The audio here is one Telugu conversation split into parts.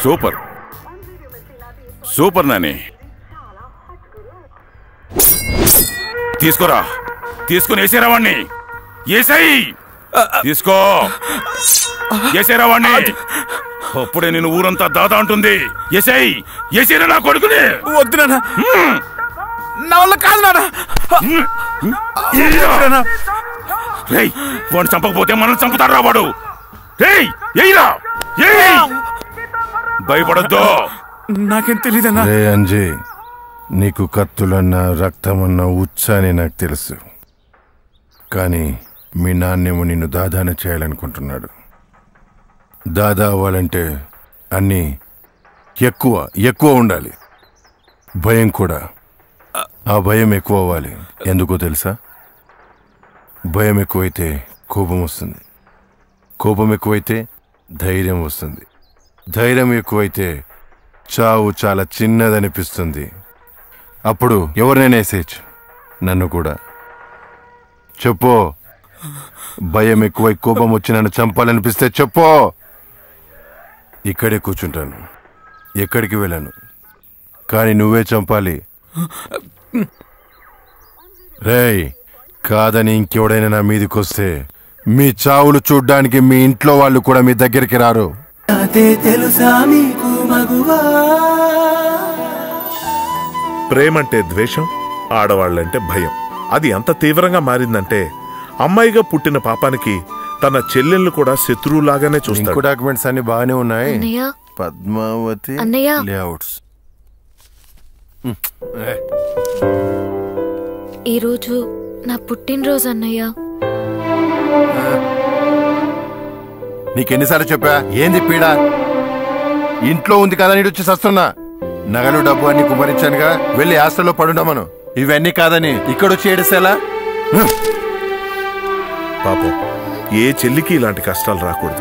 సూపర్ సూపర్ నాని తీసుకోరా తీసుకుని వేసేరా వాణ్ణి ఏసాయి తీసుకో ఏసేరా వాణ్ణి అప్పుడే నేను ఊరంతా దాదా అంటుంది ఏసాయి ఏసేరా నా కొడుకుని వద్దు నాన్న నా వల్ల కాదు నాన్న ఏయ్రా. రేయ్ వాడిని చంపకపోతే మనల్ని చంపుతారా వాడు రేయ్ ఏయ్రా ఏయ్ భయపడద్దు నాకేం తెలియదన్నా రే అంజయ్ నీకు కత్తులన్నా రక్తమన్నా ఉచ్చ అని నాకు తెలుసు కానీ మీ నాన్నేమో నిన్ను దాదాన చేయాలనుకుంటున్నాడు దాదా అవ్వాలంటే అన్నీ ఎక్కువ ఎక్కువ ఉండాలి భయం కూడా ఆ భయం ఎక్కువ అవ్వాలి ఎందుకో తెలుసా భయం ఎక్కువైతే కోపం వస్తుంది కోపం ఎక్కువైతే ధైర్యం వస్తుంది ధైర్యం ఎక్కువైతే చావు చాలా చిన్నదనిపిస్తుంది అప్పుడు ఎవరినైనా వేసేయచ్చు నన్ను కూడా చెప్పు భయం ఎక్కువై కోపం వచ్చి నన్ను చంపాలనిపిస్తే చెప్పు ఇక్కడే కూర్చుంటాను ఎక్కడికి వెళ్ళాను కానీ నువ్వే చంపాలి రేయ్ కాదని ఇంకెవడైనా నా మీదకొస్తే మీ చావులు చూడ్డానికి మీ ఇంట్లో వాళ్ళు కూడా మీ దగ్గరికి రారు అదే తెలుసా మీకు మగువా ప్రేమంటే ద్వేషం ఆడవాళ్ళంటే భయం అది ఎంత తీవ్రంగా మారిందంటే అమ్మాయిగా పుట్టిన పాపానికి తన చెల్లెళ్ళు కూడా శత్రువులాగానే ఇంకో చూస్తాడు డాక్యుమెంట్స్ అన్ని బాగానే ఉన్నాయి అన్నయ్య పద్మావతి అన్నయ్య. లేఅవుట్స్ ఈరోజు నా పుట్టినరోజు అన్నయ్య నీకెన్నిసార్లు చెప్పా ఏంది పీడ ఇంట్లో ఉంది కదా నీడు వచ్చి సస్తున్నా నగలు డబ్బు అన్ని కుమరించానుగా వెళ్ళి హాస్టల్లో పడుండమను ఇవన్నీ కాదని ఇక్కడొచ్చి ఏడిసేలా పాపం ఏ చెల్లికి ఇలాంటి కష్టాలు రాకూడదు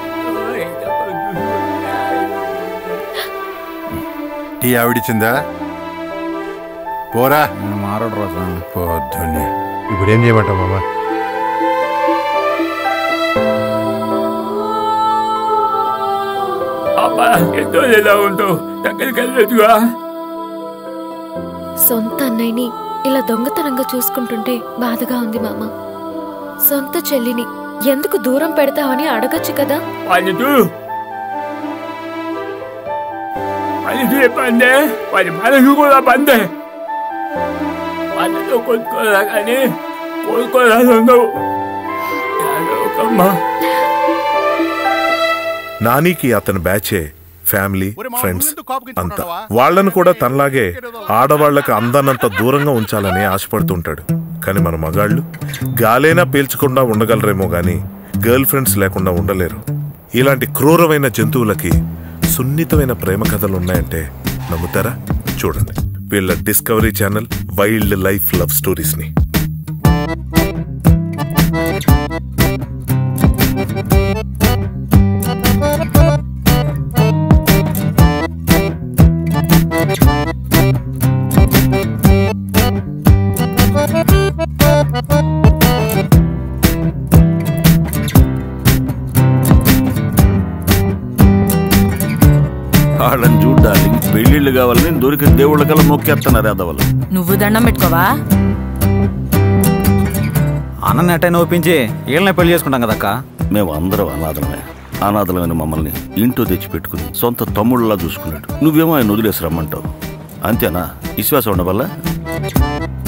టీ ఆవిడిచ్చిందా పోరా మారడు రోజు పొద్దున్నే ఇప్పుడు ఏం చేయమంటావు మామ ఎంతో ఎలా ఉంటావు దగ్గరికి వెళ్ళదుగా సొంత అన్నయ్యని ఇలా దొంగతనంగా చూసుకుంటుంటే బాధగా ఉంది మామ సొంత చెల్లిని ఎందుకు దూరం పెడతావని అడగచ్చు కదా వాళ్ళదు వాళ్ళది పందే వాడి మనసు కూడా పందే వాళ్ళతో కొట్టుకోరా కానీ కోరుకోరా ఉండవు ఒకమ్మా నానికి అతని బ్యాచే ఫ్యామిలీ ఫ్రెండ్స్ అంతా వాళ్ళను కూడా తనలాగే ఆడవాళ్లకు అందనంత దూరంగా ఉంచాలని ఆశపడుతుంటాడు కానీ మన మగాళ్ళు గాలైనా పీల్చకుండా ఉండగలరేమో గాని గర్ల్ ఫ్రెండ్స్ లేకుండా ఉండలేరు ఇలాంటి క్రూరమైన జంతువులకి సున్నితమైన ప్రేమ కథలు ఉన్నాయంటే నమ్ముతారా చూడండి వీళ్ళ Discovery Channel wild life love stories ని వాళ్ళని చూడ్డానికి పెళ్లిళ్ళు కావాలని దొరికిన దేవుళ్ళ కల్లా మొక్కేస్తున్నారు అదవలు నువ్వు దండం పెట్టుకోవా అన్నని ఎట్టైనా ఒప్పించి వీళ్ళని పెళ్లి చేసుకుంటాం కదక్క మేము అందరం అనాథలమే అనాథలమైన మమ్మల్ని ఇంట్లో తెచ్చిపెట్టుకుని సొంత తమ్ముళ్ళలా చూసుకున్నాడు నువ్వేమో ఆయన వదిలేసి రమ్మంటావు అంతేనా విశ్వాసం ఉండవల్ల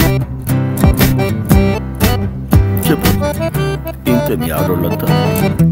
చెప్పు ఇంతే మీ ఆడోళ్ళంతా